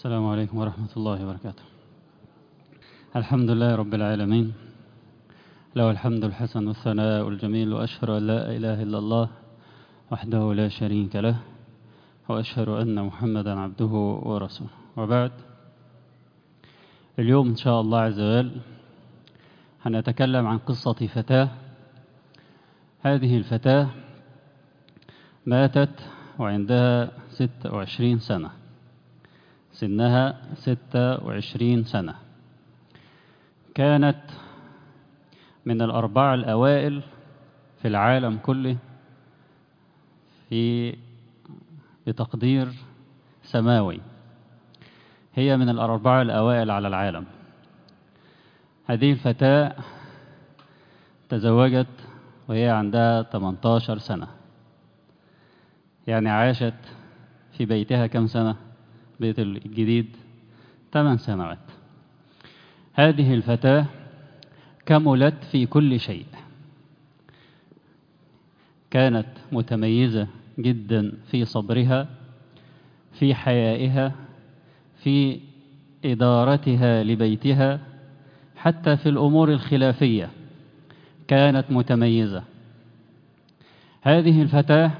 السلام عليكم ورحمة الله وبركاته الحمد لله رب العالمين له الحمد الحسن والثناء الجميل وأشهد أن لا إله إلا الله وحده لا شريك له وأشهد أن محمدا عبده ورسوله وبعد اليوم إن شاء الله عز وجل هنتكلم عن قصة فتاة هذه الفتاة ماتت وعندها ست وعشرين سنة سنها ستة وعشرين سنة كانت من الأربعة الأوائل في العالم كله في بتقدير سماوي هي من الأربعة الأوائل على العالم هذه الفتاة تزوجت وهي عندها 18 سنة يعني عاشت في بيتها كم سنة بيت الجديد 8 سنوات هذه الفتاة كملت في كل شيء كانت متميزة جدا في صبرها في حيائها في إدارتها لبيتها حتى في الأمور الخلافية كانت متميزة هذه الفتاة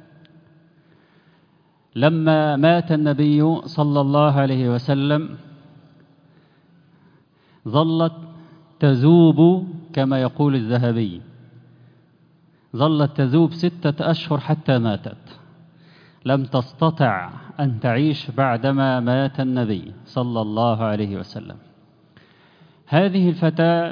لما مات النبي صلى الله عليه وسلم ظلت تذوب كما يقول الذهبي ظلت تذوب ستة أشهر حتى ماتت لم تستطع أن تعيش بعدما مات النبي صلى الله عليه وسلم هذه الفتاة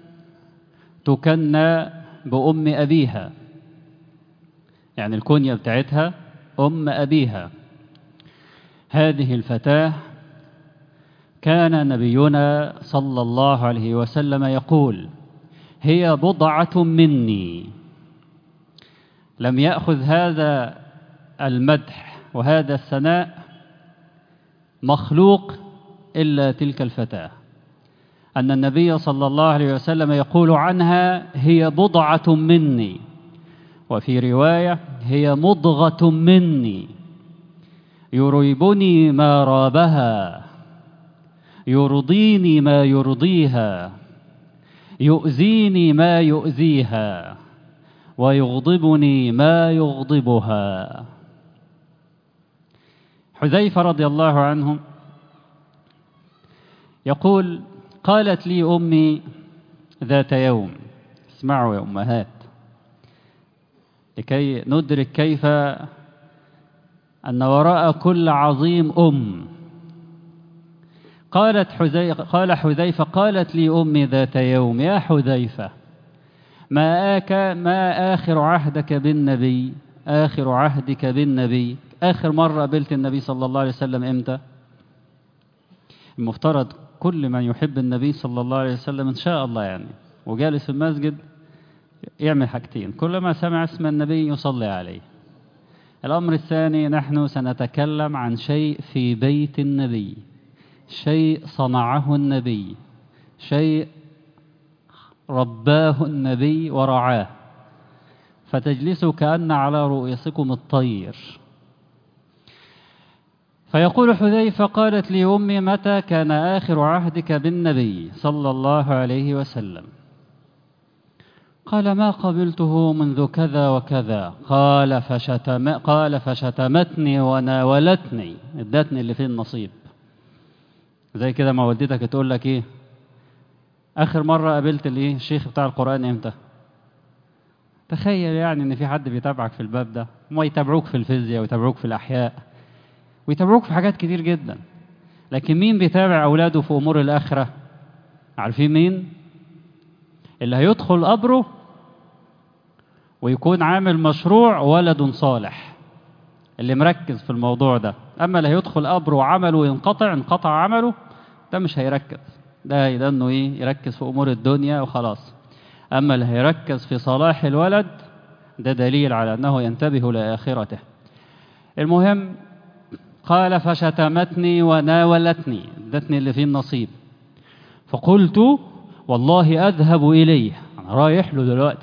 تكنى بأم أبيها يعني الكنية بتاعتها أم أبيها هذه الفتاة كان نبينا صلى الله عليه وسلم يقول هي بضعة مني لم يأخذ هذا المدح وهذا الثناء مخلوق إلا تلك الفتاة أن النبي صلى الله عليه وسلم يقول عنها هي بضعة مني وفي رواية هي مضغة مني يريبني ما رابها يرضيني ما يرضيها يؤذيني ما يؤذيها ويغضبني ما يغضبها حذيفة رضي الله عنه يقول قالت لي أمي ذات يوم اسمعوا يا أمهات لكي ندرك كيف أن وراء كل عظيم أم قالت حذيفة قال حذيفة قالت لي أمي ذات يوم يا حذيفة ما آك ما آخر عهدك بالنبي آخر عهدك بالنبي آخر مرة قابلت النبي صلى الله عليه وسلم إمتى المفترض كل من يحب النبي صلى الله عليه وسلم إن شاء الله يعني وجالس في المسجد يعمل حاجتين كلما سمع اسم النبي يصلي عليه الأمر الثاني نحن سنتكلم عن شيء في بيت النبي شيء صنعه النبي شيء رباه النبي ورعاه فتجلسوا كأن على رؤوسكم الطير فيقول حذيفة قالت لي أمي متى كان آخر عهدك بالنبي صلى الله عليه وسلم قال ما قبلته منذ كذا وكذا قال فشتم قال فشتمتني وناولتني ادتني اللي فيه النصيب زي كده ما والدتك تقول لك ايه اخر مره قابلت الايه الشيخ بتاع القران امتى تخيل يعني ان في حد بيتابعك في الباب ده هم يتابعوك في الفيزياء ويتابعوك في الاحياء ويتابعوك في حاجات كتير جدا لكن مين بيتابع اولاده في امور الاخره عارفين مين اللي هيدخل قبره ويكون عامل مشروع ولد صالح اللي مركز في الموضوع ده اما اللي هيدخل قبره وعمله ينقطع انقطع عمله ده مش هيركز ده ده انه ايه يركز في امور الدنيا وخلاص اما اللي هيركز في صلاح الولد ده دليل على انه ينتبه لاخرته المهم قال فشتمتني وناولتني ادتني اللي فيه النصيب فقلت والله اذهب اليه انا رايح له دلوقتي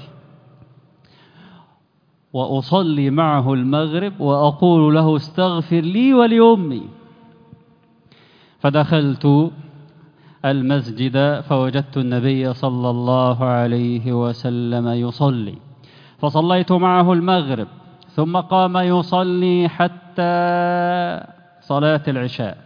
وأصلي معه المغرب وأقول له استغفر لي ولأمي فدخلت المسجد فوجدت النبي صلى الله عليه وسلم يصلي فصليت معه المغرب ثم قام يصلي حتى صلاة العشاء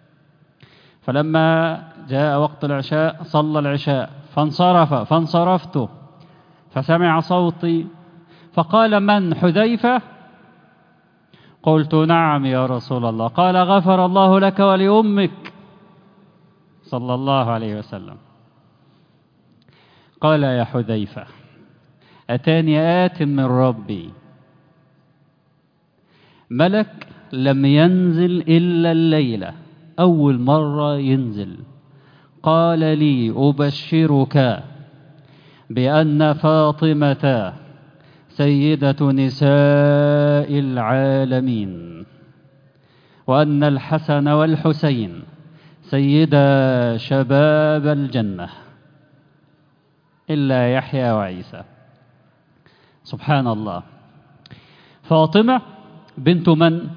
فلما جاء وقت العشاء صلى العشاء فانصرف فانصرفت فسمع صوتي فقال من حذيفة قلت نعم يا رسول الله قال غفر الله لك ولأمك صلى الله عليه وسلم قال يا حذيفة أتاني آت من ربي ملك لم ينزل إلا الليلة أول مرة ينزل قال لي أبشرك بأن فاطمة سيدة نساء العالمين وأن الحسن والحسين سيدا شباب الجنة إلا يحيى وعيسى سبحان الله فاطمة بنت من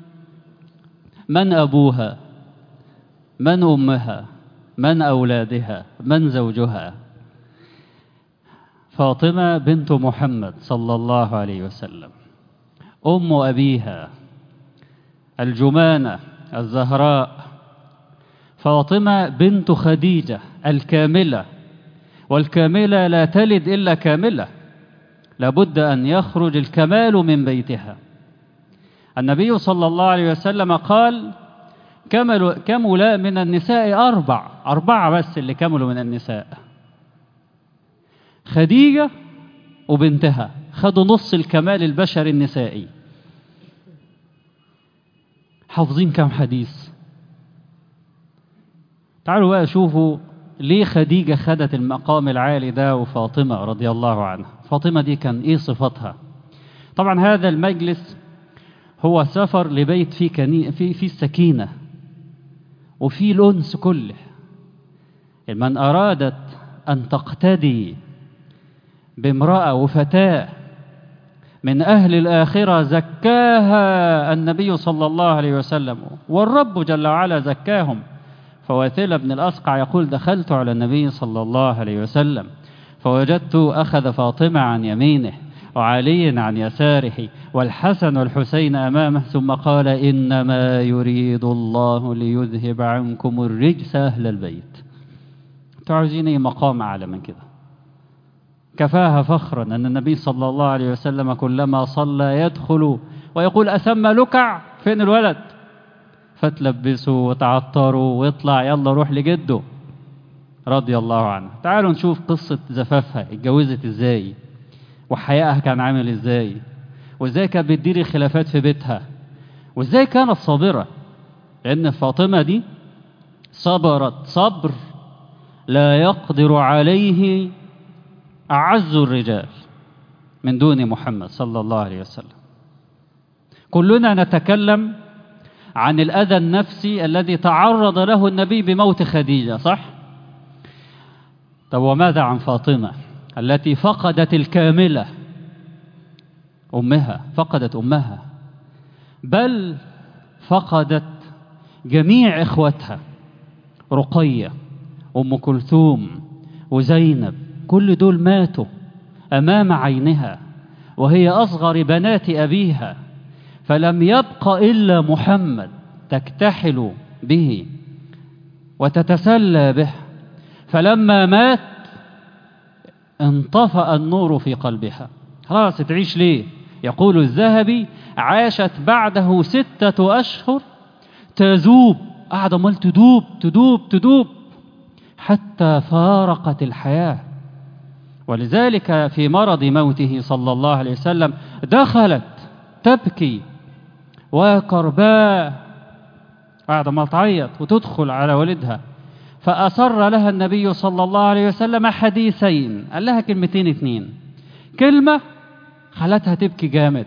من أبوها من أمها من أولادها من زوجها فاطمة بنت محمد صلى الله عليه وسلم أم أبيها الجمانة الزهراء فاطمة بنت خديجة الكاملة والكاملة لا تلد إلا كاملة لابد أن يخرج الكمال من بيتها النبي صلى الله عليه وسلم قال كمل كمل من النساء أربع أربعة بس اللي كملوا من النساء خديجة وبنتها خدوا نص الكمال البشري النسائي حافظين كم حديث تعالوا بقى شوفوا ليه خديجة خدت المقام العالي ده وفاطمة رضي الله عنها فاطمة دي كان ايه صفتها طبعا هذا المجلس هو سفر لبيت فيه كني... في في السكينة وفي الأنس كله من أرادت أن تقتدي بامرأة وفتاة من أهل الآخرة زكاها النبي صلى الله عليه وسلم والرب جل وعلا زكاهم فواثلة بن الأسقع يقول دخلت على النبي صلى الله عليه وسلم فوجدت أخذ فاطمة عن يمينه وعلي عن يساره والحسن والحسين أمامه ثم قال إنما يريد الله ليذهب عنكم الرجس أهل البيت تعوزيني مقام أعلى من كده كفاها فخرا أن النبي صلى الله عليه وسلم كلما صلى يدخل ويقول أسمى لكع فين الولد فتلبسوا وتعطروا واطلع يلا روح لجده رضي الله عنه تعالوا نشوف قصة زفافها اتجوزت ازاي وحيائها كان عامل ازاي وازاي كانت بتدير الخلافات في بيتها وازاي كانت صابرة لأن فاطمة دي صبرت صبر لا يقدر عليه أعز الرجال من دون محمد صلى الله عليه وسلم كلنا نتكلم عن الأذى النفسي الذي تعرض له النبي بموت خديجة صح؟ طب وماذا عن فاطمة التي فقدت الكاملة أمها فقدت أمها بل فقدت جميع إخوتها رقية أم كلثوم وزينب كل دول ماتوا أمام عينها وهي أصغر بنات أبيها فلم يبق إلا محمد تكتحل به وتتسلى به فلما مات انطفأ النور في قلبها خلاص تعيش ليه يقول الذهبي عاشت بعده ستة أشهر تذوب قاعدة مال تدوب تدوب تدوب حتى فارقت الحياة ولذلك في مرض موته صلى الله عليه وسلم دخلت تبكي وكرباء قاعدة ما تعيط وتدخل على والدها فأسر لها النبي صلى الله عليه وسلم حديثين قال لها كلمتين اتنين كلمة خلتها تبكي جامد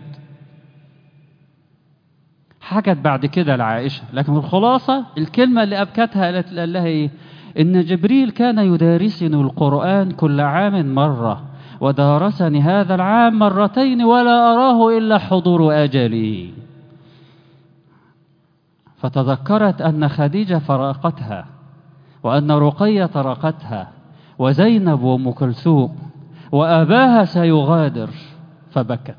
حكت بعد كده لعائشة لكن الخلاصة الكلمة اللي أبكتها قالت لها إيه إن جبريل كان يدارسني القرآن كل عام مرة ودارسني هذا العام مرتين ولا أراه إلا حضور أجلي فتذكرت أن خديجة فراقتها وأن رقية طرقتها وزينب وأم كلثوم وأباها سيغادر فبكت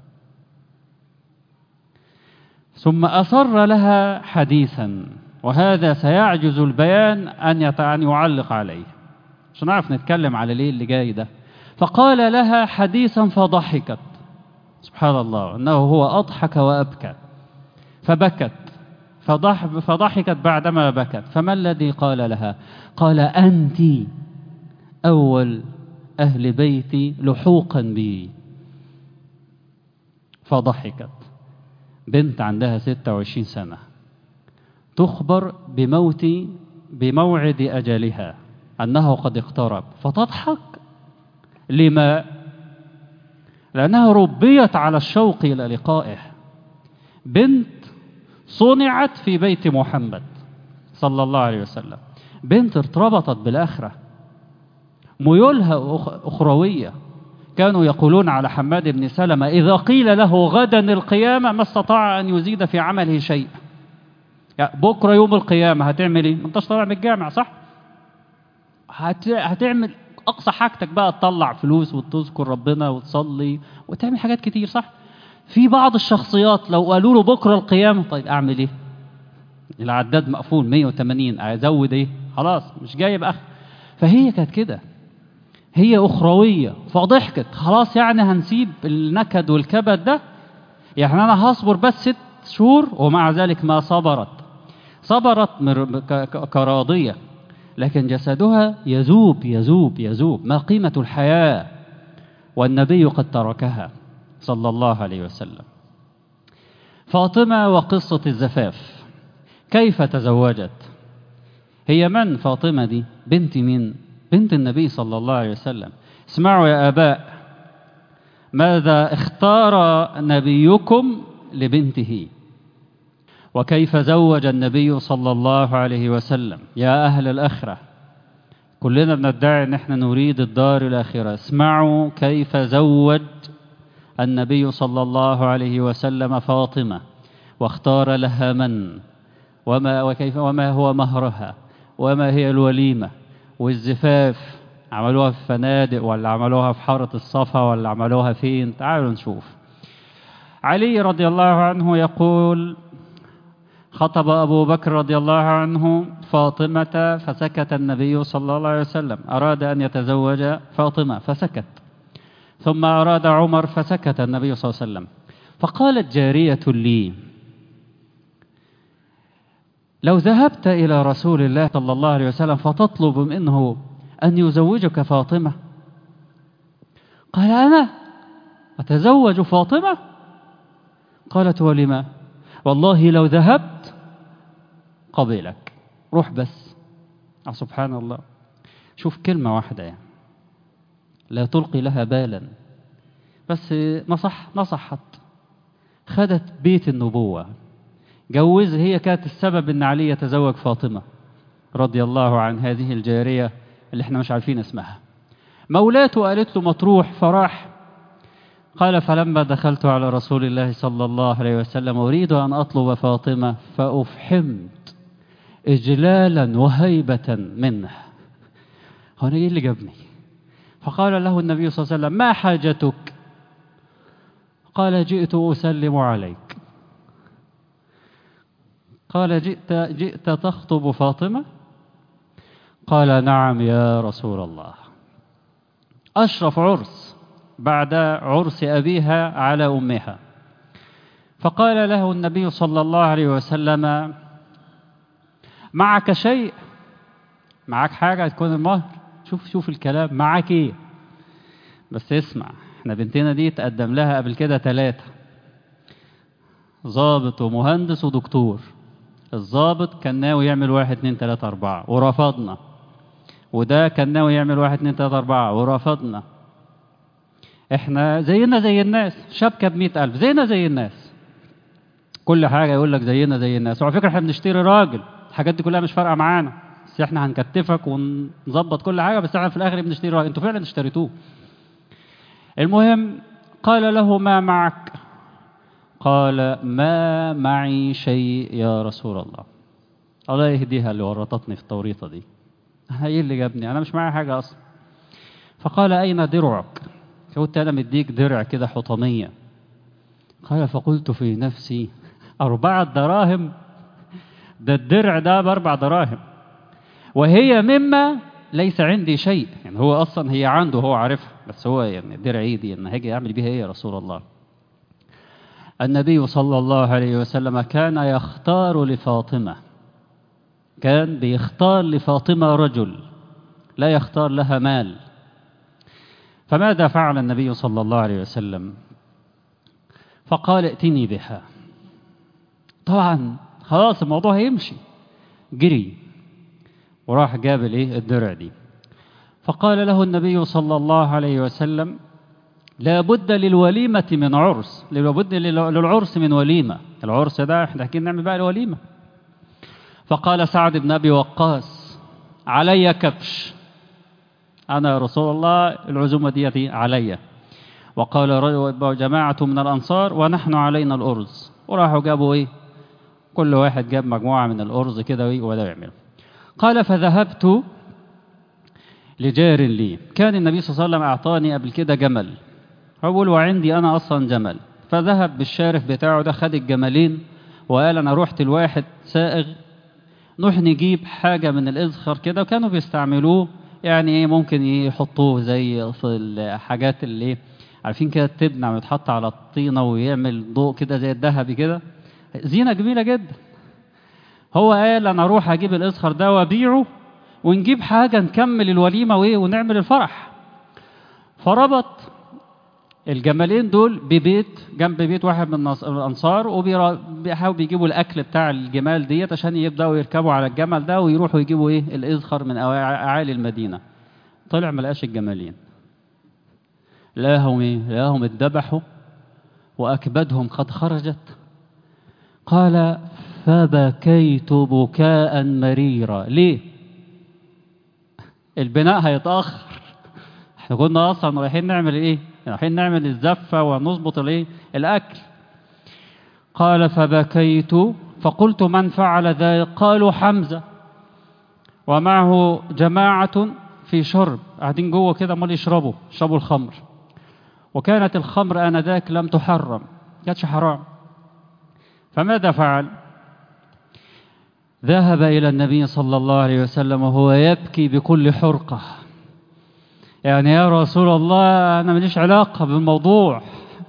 ثم أصر لها حديثا وهذا سيعجز البيان أن أن يعلق عليه عشان نعرف نتكلم على ليه اللي جاي ده فقال لها حديثا فضحكت سبحان الله أنه هو أضحك وأبكى فبكت فضح فضحكت بعدما بكت فما الذي قال لها قال أنت أول أهل بيتي لحوقا بي فضحكت بنت عندها 26 سنة تخبر بموت بموعد أجلها أنه قد اقترب فتضحك لما لأنها ربيت على الشوق إلى لقائه بنت صنعت في بيت محمد صلى الله عليه وسلم بنت ارتبطت بالآخرة ميولها أخروية كانوا يقولون على حماد بن سلمة إذا قيل له غدا القيامة ما استطاع أن يزيد في عمله شيء يعني بكرة يوم القيامة هتعمل إيه؟ ما أنتش طالع من الجامع صح؟ هت... هتعمل أقصى حاجتك بقى تطلع فلوس وتذكر ربنا وتصلي وتعمل حاجات كتير صح؟ في بعض الشخصيات لو قالوا له بكرة القيامة طيب أعمل إيه؟ العداد مقفول 180 أزود إيه؟ خلاص مش جايب آخر فهي كانت كده هي أخروية فضحكت خلاص يعني هنسيب النكد والكبد ده يعني أنا هصبر بس ست شهور ومع ذلك ما صبرت صبرت كراضية لكن جسدها يذوب يذوب يذوب ما قيمة الحياة والنبي قد تركها صلى الله عليه وسلم فاطمة وقصة الزفاف كيف تزوجت هي من فاطمة دي بنت مين بنت النبي صلى الله عليه وسلم اسمعوا يا آباء ماذا اختار نبيكم لبنته وكيف زوج النبي صلى الله عليه وسلم يا أهل الأخرة كلنا بندعي ان احنا نريد الدار الآخرة اسمعوا كيف زوج النبي صلى الله عليه وسلم فاطمة واختار لها من وما, وكيف وما هو مهرها وما هي الوليمة والزفاف عملوها في فنادق ولا عملوها في حارة الصفا ولا عملوها فين تعالوا نشوف علي رضي الله عنه يقول خطب أبو بكر رضي الله عنه فاطمة فسكت النبي صلى الله عليه وسلم أراد أن يتزوج فاطمة فسكت ثم أراد عمر فسكت النبي صلى الله عليه وسلم فقالت جارية لي لو ذهبت إلى رسول الله صلى الله عليه وسلم فتطلب منه أن يزوجك فاطمة قال أنا أتزوج فاطمة قالت ولما والله لو ذهبت قبلك روح بس أه سبحان الله شوف كلمة واحدة يعني لا تلقي لها بالا بس نصح نصحت خدت بيت النبوة جوز هي كانت السبب ان علي يتزوج فاطمة رضي الله عن هذه الجارية اللي احنا مش عارفين اسمها مولاته قالت له مطروح فراح قال فلما دخلت على رسول الله صلى الله عليه وسلم أريد أن أطلب فاطمة فأفحمت إجلالا وهيبة منه هنا إيه اللي جابني فقال له النبي صلى الله عليه وسلم ما حاجتك قال جئت أسلم عليك قال جئت, جئت تخطب فاطمة قال نعم يا رسول الله أشرف عرس بعد عرس أبيها على أمها فقال له النبي صلى الله عليه وسلم معك شيء معك حاجة تكون المهر شوف شوف الكلام معك ايه بس اسمع احنا بنتنا دي تقدم لها قبل كده ثلاثة ضابط ومهندس ودكتور الضابط كان ناوي يعمل واحد اتنين تلاتة أربعة ورفضنا وده كان ناوي يعمل واحد اتنين تلاتة أربعة ورفضنا احنا زينا زي الناس شبكة بمئة ألف زينا زي الناس كل حاجة يقول لك زينا زي الناس وعلى فكرة احنا بنشتري راجل الحاجات دي كلها مش فارقة معانا بس احنا هنكتفك ونظبط كل حاجة بس احنا في الآخر بنشتري راجل انتوا فعلا اشتريتوه المهم قال له ما معك قال ما معي شيء يا رسول الله الله يهديها اللي ورطتني في التوريطة دي ايه اللي جابني انا مش معايا حاجة اصلا فقال اين درعك قلت انا مديك درع كده حطمية قال فقلت في نفسي أربعة دراهم ده الدرع ده بأربع دراهم وهي مما ليس عندي شيء يعني هو أصلا هي عنده هو عارفها بس هو يعني درع ايدي ان هاجي أعمل بيها إيه يا رسول الله النبي صلى الله عليه وسلم كان يختار لفاطمة كان بيختار لفاطمة رجل لا يختار لها مال فماذا فعل النبي صلى الله عليه وسلم فقال ائتني بها طبعا خلاص الموضوع هيمشي جري وراح جاب الايه الدرع دي فقال له النبي صلى الله عليه وسلم لا بد للوليمة من عرس لا بد للعرس من وليمة العرس ده احنا حكينا نعمل بقى الوليمة فقال سعد بن أبي وقاص علي كبش أنا يا رسول الله العزومة دي علي وقال جماعة من الأنصار ونحن علينا الأرز وراحوا جابوا إيه كل واحد جاب مجموعة من الأرز كده وده يعمل قال فذهبت لجار لي كان النبي صلى الله عليه وسلم أعطاني قبل كده جمل أقول وعندي أنا أصلا جمل فذهب بالشارف بتاعه ده خد الجملين وقال أنا رحت الواحد سائغ نروح نجيب حاجة من الإزخر كده وكانوا بيستعملوه يعني ايه ممكن يحطوه زي في الحاجات اللي ايه عارفين كده التبنع بيتحط على الطينة ويعمل ضوء كده زي الذهبي كده زينة جميلة جدا هو قال انا اروح اجيب الاسخر ده وابيعه ونجيب حاجة نكمل الوليمة وايه ونعمل الفرح فربط الجمالين دول ببيت جنب بيت واحد من الانصار وبيحاولوا بيجيبوا الاكل بتاع الجمال ديت عشان يبداوا يركبوا على الجمل ده ويروحوا يجيبوا ايه الازخر من اعالي المدينه طلع ما لقاش الجمالين لاهم ايه لاهم اتذبحوا واكبدهم قد خرجت قال فبكيت بكاء مريرا ليه البناء هيتاخر احنا كنا اصلا رايحين نعمل ايه رايحين نعمل الزفه ونظبط الايه الاكل قال فبكيت فقلت من فعل ذلك قالوا حمزه ومعه جماعه في شرب قاعدين جوه كده امال يشربوا يشربوا الخمر وكانت الخمر انذاك لم تحرم كانتش حرام فماذا فعل ذهب إلى النبي صلى الله عليه وسلم وهو يبكي بكل حرقة يعني يا رسول الله أنا ماليش علاقة بالموضوع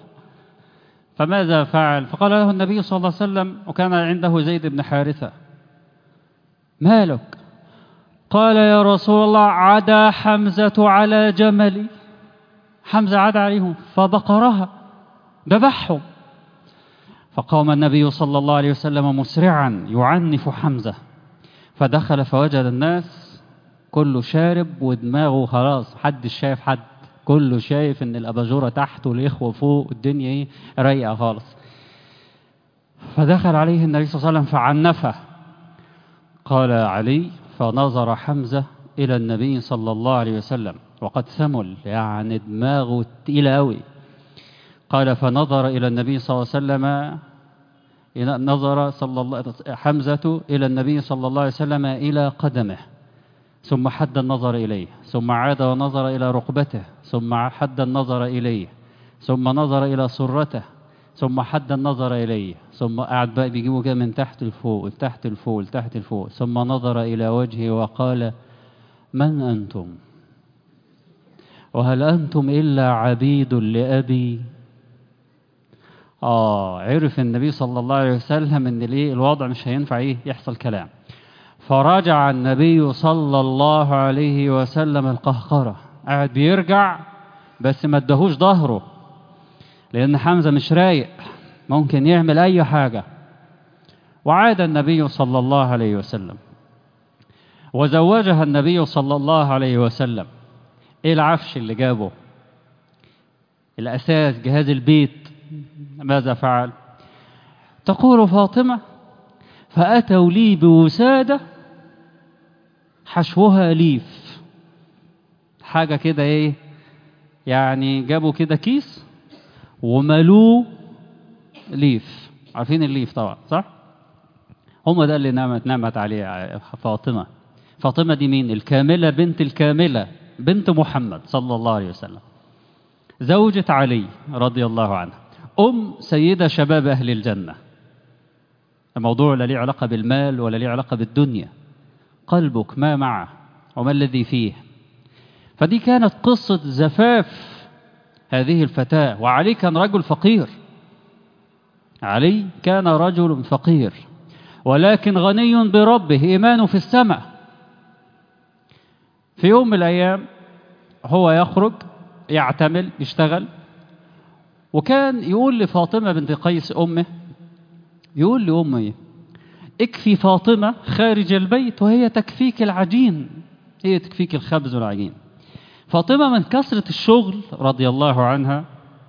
فماذا فعل فقال له النبي صلى الله عليه وسلم وكان عنده زيد بن حارثة مالك قال يا رسول الله عدا حمزة على جملي حمزة عدا عليهم فبقرها ذبحهم فقام النبي صلى الله عليه وسلم مسرعا يعنف حمزة فدخل فوجد الناس كله شارب ودماغه خلاص حد شايف حد كله شايف ان الاباجوره تحت والاخوه فوق الدنيا ايه رايقه خالص فدخل عليه النبي صلى الله عليه وسلم فعنفه قال علي فنظر حمزه الى النبي صلى الله عليه وسلم وقد ثمل يعني دماغه تقيله قوي قال فنظر إلى النبي صلى الله عليه وسلم نظر صلى الله حمزة إلى النبي صلى الله عليه وسلم إلى قدمه ثم حد النظر إليه ثم عاد ونظر إلى ركبته ثم حد النظر إليه ثم نظر إلى سرته ثم حد النظر إليه ثم قعد بقى بيجيبه كده من تحت لفوق لتحت لفوق لتحت لفوق ثم نظر إلى وجهه وقال من أنتم وهل أنتم إلا عبيد لأبي آه عرف النبي صلى الله عليه وسلم إن الإيه الوضع مش هينفع إيه يحصل كلام فرجع النبي صلى الله عليه وسلم القهقرة قاعد بيرجع بس ما ادهوش ظهره لأن حمزة مش رايق ممكن يعمل أي حاجة وعاد النبي صلى الله عليه وسلم وزوجها النبي صلى الله عليه وسلم ايه العفش اللي جابه الأساس جهاز البيت ماذا فعل تقول فاطمة فأتوا لي بوسادة حشوها ليف حاجة كده ايه يعني جابوا كده كيس وملوه ليف عارفين الليف طبعا صح هم ده اللي نعمت نعمت عليه فاطمة فاطمة دي مين الكاملة بنت الكاملة بنت محمد صلى الله عليه وسلم زوجة علي رضي الله عنها أم سيدة شباب أهل الجنة الموضوع لا ليه علاقة بالمال ولا ليه علاقة بالدنيا قلبك ما معه وما الذي فيه فدي كانت قصة زفاف هذه الفتاة وعلي كان رجل فقير علي كان رجل فقير ولكن غني بربه إيمانه في السماء في يوم من الأيام هو يخرج يعتمل يشتغل وكان يقول لفاطمة بنت قيس أمه يقول لأمه اكفي فاطمة خارج البيت وهي تكفيك العجين هي تكفيك الخبز والعجين فاطمة من كثرة الشغل رضي الله عنها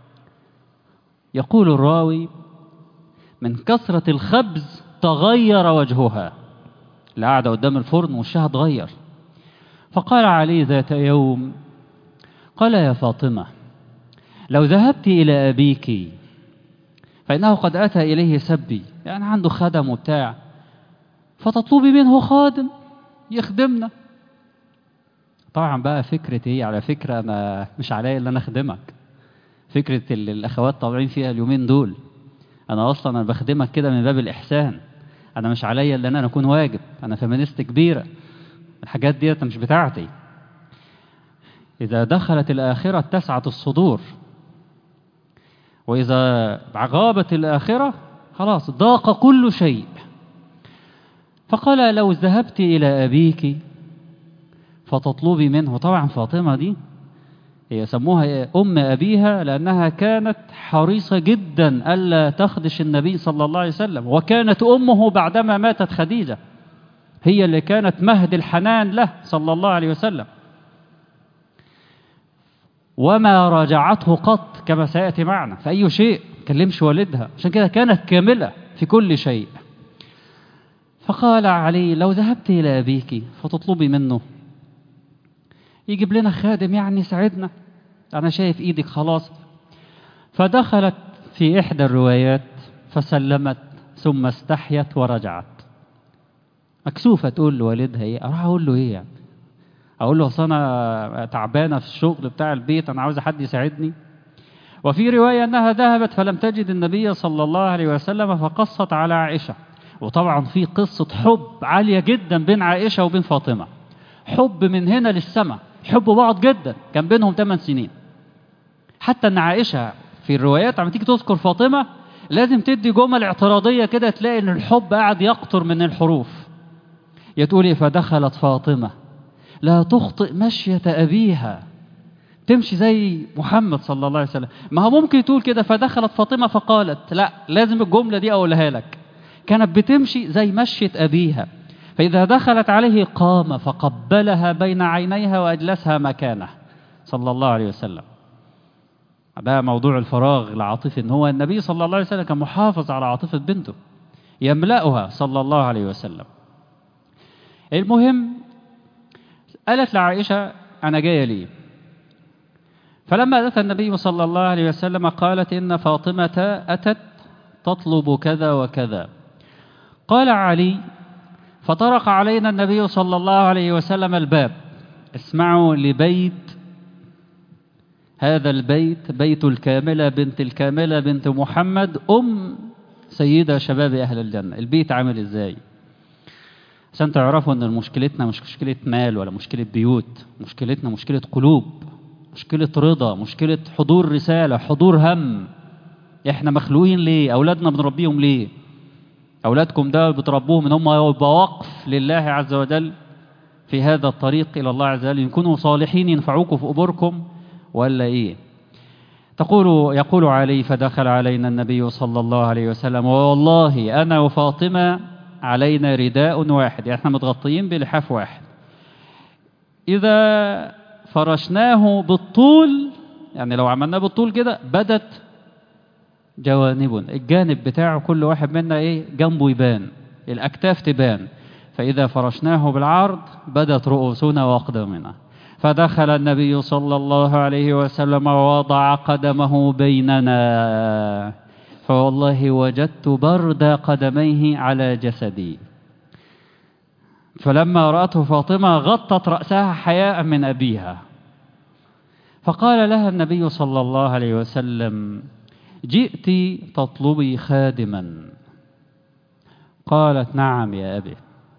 يقول الراوي من كثرة الخبز تغير وجهها اللي قاعدة قدام الفرن وشها اتغير فقال علي ذات يوم قال يا فاطمة لو ذهبت إلى أبيك فإنه قد أتى إليه سبي يعني عنده خدم وبتاع فتطلبي منه خادم يخدمنا طبعا بقى فكرة ايه على فكرة انا مش عليا الا انا اخدمك فكرة اللي الاخوات طالعين فيها اليومين دول انا اصلا انا بخدمك كده من باب الاحسان انا مش عليا الا انا اكون واجب انا فيمينيست كبيرة الحاجات ديت مش بتاعتي اذا دخلت الاخرة اتسعت الصدور واذا غابت الاخرة خلاص ضاق كل شيء فقال لو ذهبت الى ابيك فتطلبي منه طبعا فاطمة دي هي سموها أم أبيها لأنها كانت حريصة جدا ألا تخدش النبي صلى الله عليه وسلم وكانت أمه بعدما ماتت خديجة هي اللي كانت مهد الحنان له صلى الله عليه وسلم وما راجعته قط كما سيأتي معنا في أي شيء كلمش والدها عشان كده كانت كاملة في كل شيء فقال علي لو ذهبت إلى أبيك فتطلبي منه يجيب لنا خادم يعني يساعدنا أنا شايف إيدك خلاص فدخلت في إحدى الروايات فسلمت ثم استحيت ورجعت مكسوفة تقول لوالدها إيه أروح أقول له إيه يعني أقول له أصل أنا تعبانة في الشغل بتاع البيت أنا عاوز حد يساعدني وفي رواية أنها ذهبت فلم تجد النبي صلى الله عليه وسلم فقصت على عائشة وطبعا في قصة حب عالية جدا بين عائشة وبين فاطمة حب من هنا للسماء حبوا بعض جدا كان بينهم 8 سنين حتى ان عائشه في الروايات عم تيجي تذكر فاطمه لازم تدي جمل اعتراضيه كده تلاقي ان الحب قاعد يقطر من الحروف يا تقولي فدخلت فاطمه لا تخطئ مشيه ابيها تمشي زي محمد صلى الله عليه وسلم ما هو ممكن تقول كده فدخلت فاطمه فقالت لا لازم الجمله دي اقولها لك كانت بتمشي زي مشيه ابيها فإذا دخلت عليه قام فقبلها بين عينيها وأجلسها مكانه صلى الله عليه وسلم ده موضوع الفراغ العاطفي ان هو النبي صلى الله عليه وسلم كان محافظ على عاطفة بنته يملأها صلى الله عليه وسلم المهم قالت لعائشة أنا جاية ليه فلما أتى النبي صلى الله عليه وسلم قالت إن فاطمة أتت تطلب كذا وكذا قال علي فطرق علينا النبي صلى الله عليه وسلم الباب اسمعوا لبيت هذا البيت بيت الكاملة بنت الكاملة بنت محمد أم سيدة شباب أهل الجنة البيت عامل إزاي عشان تعرفوا أن مشكلتنا مش مشكلة مال ولا مشكلة بيوت مشكلتنا مشكلة قلوب مشكلة رضا مشكلة حضور رسالة حضور هم احنا مخلوقين ليه أولادنا بنربيهم ليه أولادكم ده بتربوهم إن هم يبقى وقف لله عز وجل في هذا الطريق إلى الله عز وجل يكونوا صالحين ينفعوكم في أموركم ولا إيه تقول يقول علي فدخل علينا النبي صلى الله عليه وسلم والله أنا وفاطمة علينا رداء واحد يعني احنا متغطيين بلحاف واحد إذا فرشناه بالطول يعني لو عملناه بالطول كده بدت جوانب الجانب بتاعه كل واحد منا ايه جنبه يبان الاكتاف تبان فاذا فرشناه بالعرض بدت رؤوسنا واقدامنا فدخل النبي صلى الله عليه وسلم ووضع قدمه بيننا فوالله وجدت برد قدميه على جسدي فلما رأته فاطمة غطت رأسها حياء من أبيها فقال لها النبي صلى الله عليه وسلم جئت تطلبي خادما قالت نعم يا أبي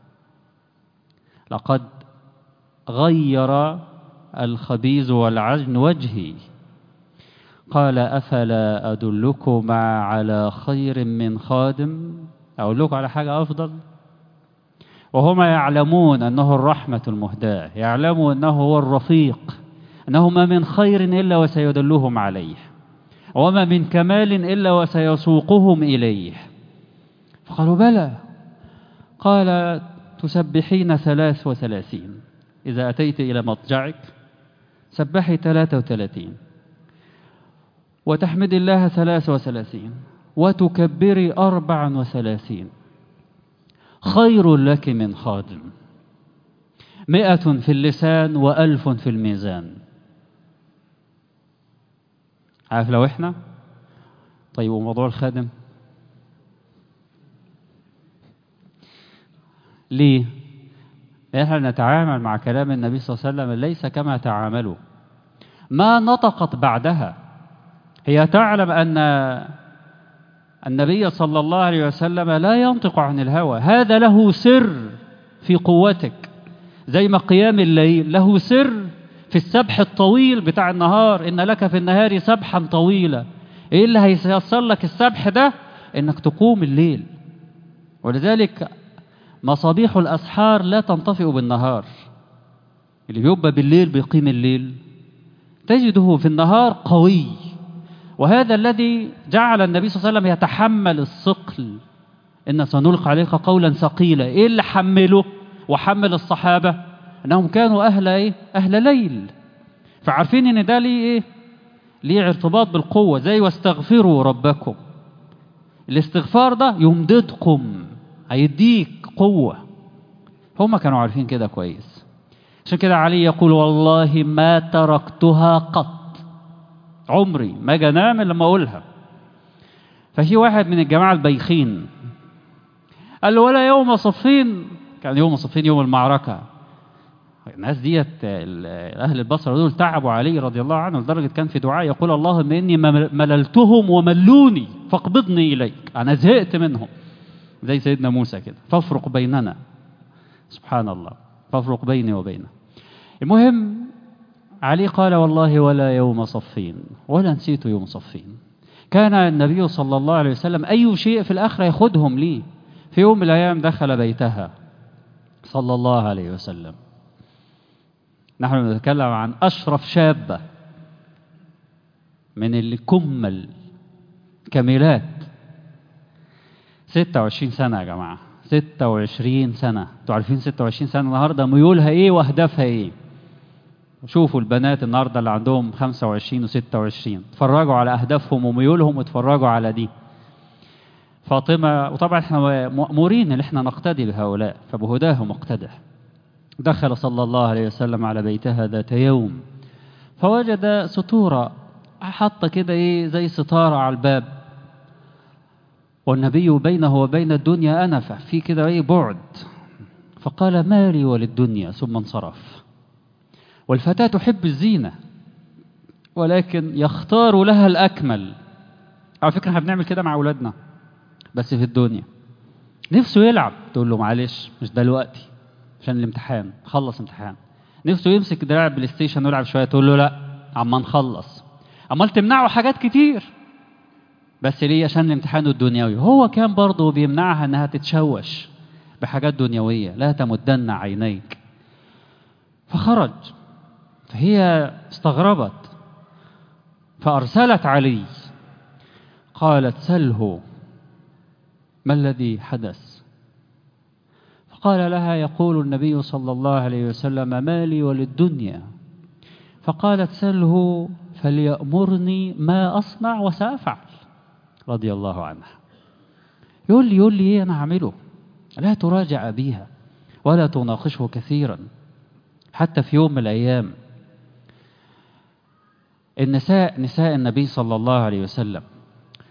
لقد غير الخبيز والعجن وجهي قال أفلا أدلكما على خير من خادم أقول لكم على حاجة أفضل وهما يعلمون أنه الرحمة المهداة يعلمون أنه هو الرفيق أنه ما من خير إلا وسيدلهم عليه وما من كمال إلا وسيسوقهم إليه فقالوا بلى قال تسبحين ثلاث وثلاثين إذا أتيت إلى مضجعك سبحي ثلاثة وثلاثين وتحمد الله ثلاث وثلاثين وتكبري أربعا وثلاثين خير لك من خادم مئة في اللسان وألف في الميزان عارف لو احنا طيب وموضوع الخادم ليه احنا نتعامل مع كلام النبي صلى الله عليه وسلم ليس كما تعاملوا ما نطقت بعدها هي تعلم أن النبي صلى الله عليه وسلم لا ينطق عن الهوى هذا له سر في قوتك زي ما قيام الليل له سر في السبح الطويل بتاع النهار إن لك في النهار سبحا طويلا إيه اللي هيسيسر لك السبح ده إنك تقوم الليل ولذلك مصابيح الأسحار لا تنطفئ بالنهار اللي بيبقى بالليل بيقيم الليل تجده في النهار قوي وهذا الذي جعل النبي صلى الله عليه وسلم يتحمل الثقل إن سنلقى عليك قولا ثقيلا إيه اللي حمله وحمل الصحابة أنهم كانوا أهل إيه؟ أهل ليل فعارفين إن ده ليه إيه؟ ليه ارتباط بالقوة زي واستغفروا ربكم الاستغفار ده يمددكم هيديك قوة هما كانوا عارفين كده كويس عشان كده علي يقول والله ما تركتها قط عمري ما اجي انام الا لما اقولها ففي واحد من الجماعه البيخين قال له ولا يوم صفين كان يوم صفين يوم المعركه الناس ديت اهل البصره دول تعبوا علي رضي الله عنه لدرجه كان في دعاء يقول اللهم اني مللتهم وملوني فاقبضني اليك انا زهقت منهم زي سيدنا موسى كده فافرق بيننا سبحان الله فافرق بيني وبينه المهم علي قال والله ولا يوم صفين ولا نسيت يوم صفين كان النبي صلى الله عليه وسلم أي شيء في الآخرة ياخدهم لي في يوم من الأيام دخل بيتها صلى الله عليه وسلم نحن نتكلم عن أشرف شابة من اللي كمل كاملات 26 سنة يا جماعة 26 سنة انتوا عارفين 26 سنة النهاردة ميولها ايه واهدافها ايه شوفوا البنات النهارده اللي عندهم 25 و26 اتفرجوا على اهدافهم وميولهم واتفرجوا على دي فاطمه وطبعا احنا مامورين ان احنا نقتدي بهؤلاء فبهداهم اقتدح دخل صلى الله عليه وسلم على بيتها ذات يوم فوجد ستوره حاطه كده ايه زي ستاره على الباب والنبي بينه وبين الدنيا انفه في كده ايه بعد فقال ما لي وللدنيا ثم انصرف والفتاة تحب الزينة ولكن يختار لها الأكمل على فكرة احنا بنعمل كده مع أولادنا بس في الدنيا نفسه يلعب تقول له معلش مش دلوقتي عشان الامتحان خلص امتحان نفسه يمسك دراع بلاي ستيشن ويلعب شوية تقول له لا عما نخلص عمال تمنعه حاجات كتير بس ليه عشان الامتحان الدنيوي هو كان برضه بيمنعها انها تتشوش بحاجات دنيوية لا تمدن عينيك فخرج فهي استغربت فأرسلت علي قالت سله ما الذي حدث فقال لها يقول النبي صلى الله عليه وسلم مالي وللدنيا فقالت سله فليأمرني ما أصنع وسأفعل رضي الله عنها يقول لي يقول لي ايه انا هعمله لا تراجع ابيها ولا تناقشه كثيرا حتى في يوم من الايام النساء نساء النبي صلى الله عليه وسلم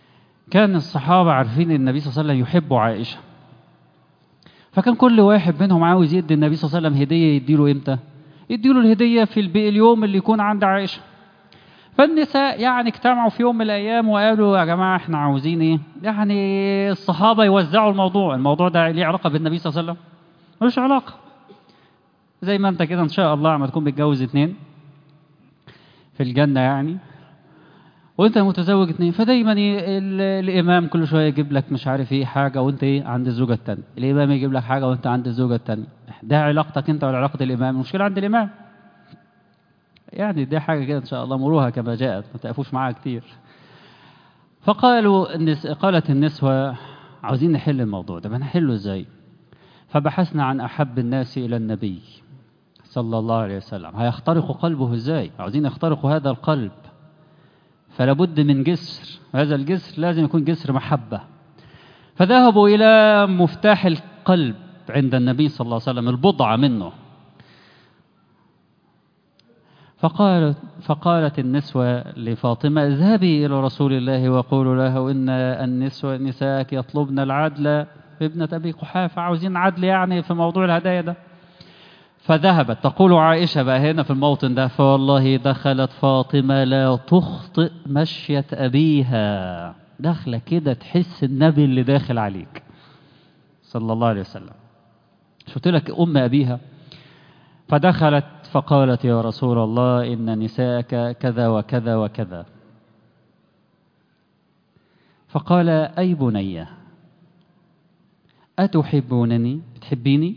كان الصحابة عارفين النبي صلى الله عليه وسلم يحب عائشة فكان كل واحد منهم عاوز يدي النبي صلى الله عليه وسلم هدية يديله امتى يديله الهدية في البي- اليوم اللي يكون عند عائشة فالنساء يعني اجتمعوا في يوم من الأيام وقالوا يا جماعة احنا عاوزين ايه يعني الصحابة يوزعوا الموضوع الموضوع ده ليه علاقة بالنبي صلى الله عليه وسلم ملوش علاقة زي ما انت كده ان شاء الله عم تكون متجوز اتنين في الجنة يعني وانت متزوج اتنين فدايما ي- ال- الامام كل شويه يجيب لك مش عارف ايه حاجه وانت ايه عند الزوجه الثانيه الامام يجيب لك حاجه وانت عند الزوجه الثانيه ده علاقتك انت ولا علاقه الامام المشكله عند الامام يعني دي حاجه كده ان شاء الله مروها كما جاءت ما تقفوش معاها كتير فقالوا النس... قالت النسوه عاوزين نحل الموضوع ده بنحله ازاي فبحثنا عن احب الناس الى النبي صلى الله عليه وسلم هيخترق قلبه ازاي عاوزين يخترقوا هذا القلب فلا بد من جسر هذا الجسر لازم يكون جسر محبة فذهبوا إلى مفتاح القلب عند النبي صلى الله عليه وسلم البضعة منه فقالت فقالت النسوة لفاطمة اذهبي إلى رسول الله وقولوا له إن النسوة نساءك يطلبن العدل ابنة أبي قحافة عاوزين عدل يعني في موضوع الهدايا ده فذهبت تقول عائشة بقى هنا في الموطن ده فوالله دخلت فاطمة لا تخطئ مشية أبيها داخلة كده تحس النبي اللي داخل عليك صلى الله عليه وسلم شفت لك أم أبيها فدخلت فقالت يا رسول الله إن نساءك كذا وكذا وكذا فقال أي بنية أتحبونني بتحبيني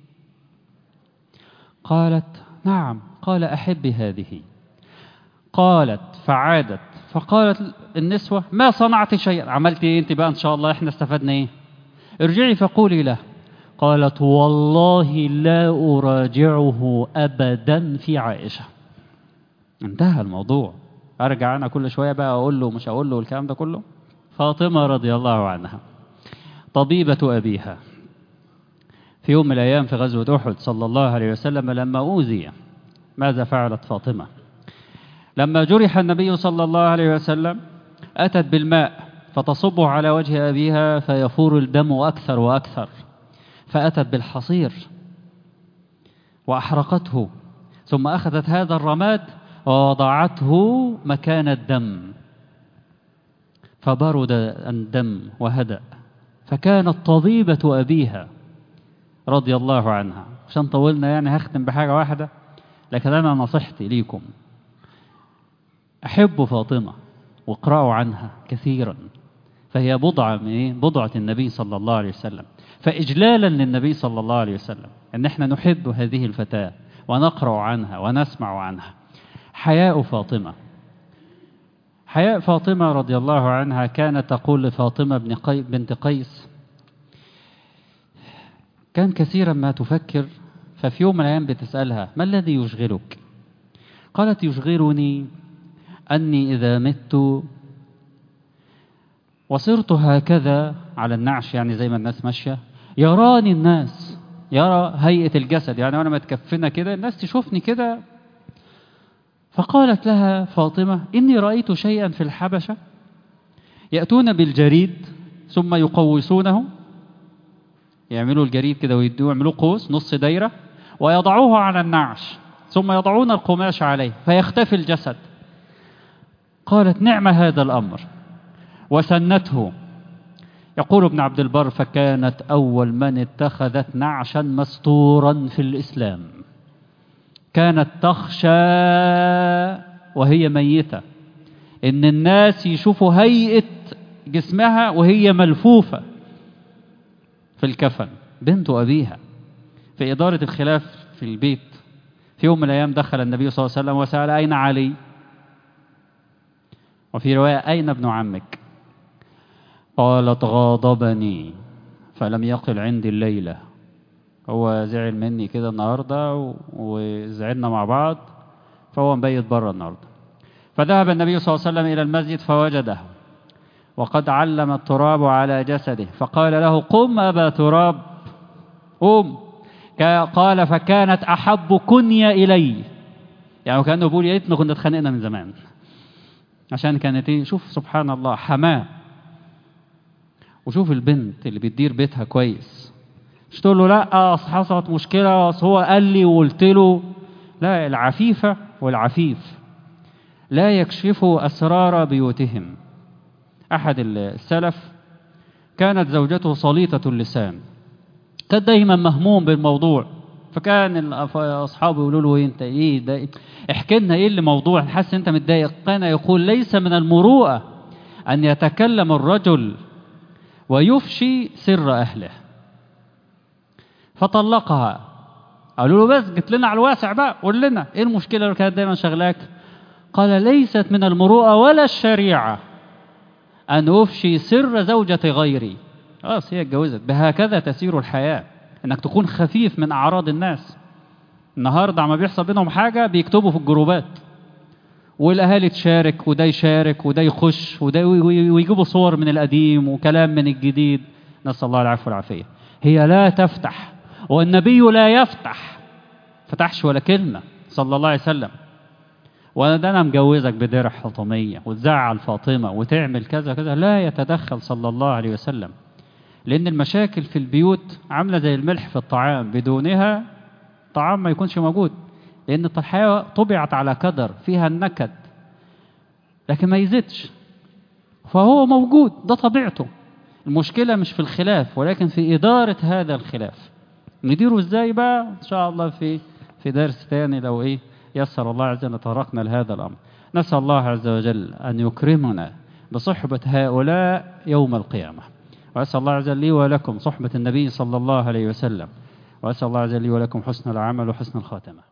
قالت نعم قال أحب هذه قالت فعادت فقالت النسوة ما صنعت شيئا عملت ايه انت بقى ان شاء الله احنا استفدنا ايه ارجعي فقولي له قالت والله لا أراجعه أبدا في عائشة انتهى الموضوع أرجع أنا كل شوية بقى أقول له مش أقول له الكلام ده كله فاطمة رضي الله عنها طبيبة أبيها في يوم من الأيام في غزوة أحد صلى الله عليه وسلم لما أوذي ماذا فعلت فاطمة لما جرح النبي صلى الله عليه وسلم أتت بالماء فتصبه على وجه أبيها فيفور الدم أكثر وأكثر فأتت بالحصير وأحرقته ثم أخذت هذا الرماد ووضعته مكان الدم فبرد الدم وهدأ فكانت طبيبة أبيها رضي الله عنها عشان طولنا يعني هختم بحاجة واحدة لكن أنا نصيحتي ليكم أحبوا فاطمة واقرأوا عنها كثيرا فهي بضعة من إيه؟ بضعة النبي صلى الله عليه وسلم فإجلالا للنبي صلى الله عليه وسلم أن احنا نحب هذه الفتاة ونقرأ عنها ونسمع عنها حياء فاطمة حياء فاطمة رضي الله عنها كانت تقول لفاطمة بن قي... بنت قيس كان كثيرا ما تفكر ففي يوم من الأيام بتسألها ما الذي يشغلك قالت يشغلني أني إذا مت وصرت هكذا على النعش يعني زي ما الناس ماشية يراني الناس يرى هيئة الجسد يعني وأنا متكفنة كده الناس تشوفني كده فقالت لها فاطمة إني رأيت شيئا في الحبشة يأتون بالجريد ثم يقوسونه يعملوا الجريد كده ويدوه يعملوا قوس نص دايرة ويضعوه على النعش ثم يضعون القماش عليه فيختفي الجسد قالت نعم هذا الأمر وسنته يقول ابن عبد البر فكانت أول من اتخذت نعشا مستورا في الإسلام كانت تخشى وهي ميتة إن الناس يشوفوا هيئة جسمها وهي ملفوفة في الكفن بنت أبيها في إدارة الخلاف في البيت في يوم من الأيام دخل النبي صلى الله عليه وسلم وسأل أين علي وفي رواية أين ابن عمك قالت غاضبني فلم يقل عندي الليلة هو زعل مني كده النهاردة وزعلنا مع بعض فهو مبيت بره النهاردة فذهب النبي صلى الله عليه وسلم إلى المسجد فوجده وقد علم التراب على جسده فقال له قم أبا تراب قم قال فكانت أحب كنية إلي يعني كأنه بيقول يا ريتنا كنا اتخانقنا من زمان عشان كانت ايه شوف سبحان الله حماه وشوف البنت اللي بتدير بيتها كويس مش تقول له لا اصل حصلت مشكله اصل هو قال لي وقلت له لا العفيفه والعفيف لا يكشفوا اسرار بيوتهم احد السلف كانت زوجته صليطه اللسان كان دايما مهموم بالموضوع فكان اصحابه يقولوا له إيه انت ايه ده احكي لنا ايه اللي موضوع حاسس انت متضايق كان يقول ليس من المروءه ان يتكلم الرجل ويفشي سر اهله فطلقها قالوا له بس جت لنا على الواسع بقى قول لنا ايه المشكله اللي كانت دايما شغلاك قال ليست من المروءه ولا الشريعه ان افشي سر زوجه غيري خلاص هي اتجوزت بهكذا تسير الحياه انك تكون خفيف من اعراض الناس النهارده عما بيحصل بينهم حاجه بيكتبوا في الجروبات والاهالي تشارك وده يشارك وده يخش وده ويجيبوا صور من القديم وكلام من الجديد نسال الله العفو والعافيه هي لا تفتح والنبي لا يفتح فتحش ولا كلمه صلى الله عليه وسلم وانا ده انا مجوزك بدرع حطميه وتزعل فاطمه وتعمل كذا كذا لا يتدخل صلى الله عليه وسلم لأن المشاكل في البيوت عاملة زي الملح في الطعام بدونها طعام ما يكونش موجود لأن الحياة طبعت على كدر فيها النكد لكن ما يزيدش فهو موجود ده طبيعته المشكلة مش في الخلاف ولكن في إدارة هذا الخلاف نديره ازاي بقى إن شاء الله في في درس تاني لو إيه يسر الله عز وجل تطرقنا لهذا الأمر نسأل الله عز وجل أن يكرمنا بصحبة هؤلاء يوم القيامة وأسأل الله عز وجل لي ولكم صحبة النبي صلى الله عليه وسلم وأسأل الله عز وجل لي ولكم حسن العمل وحسن الخاتمة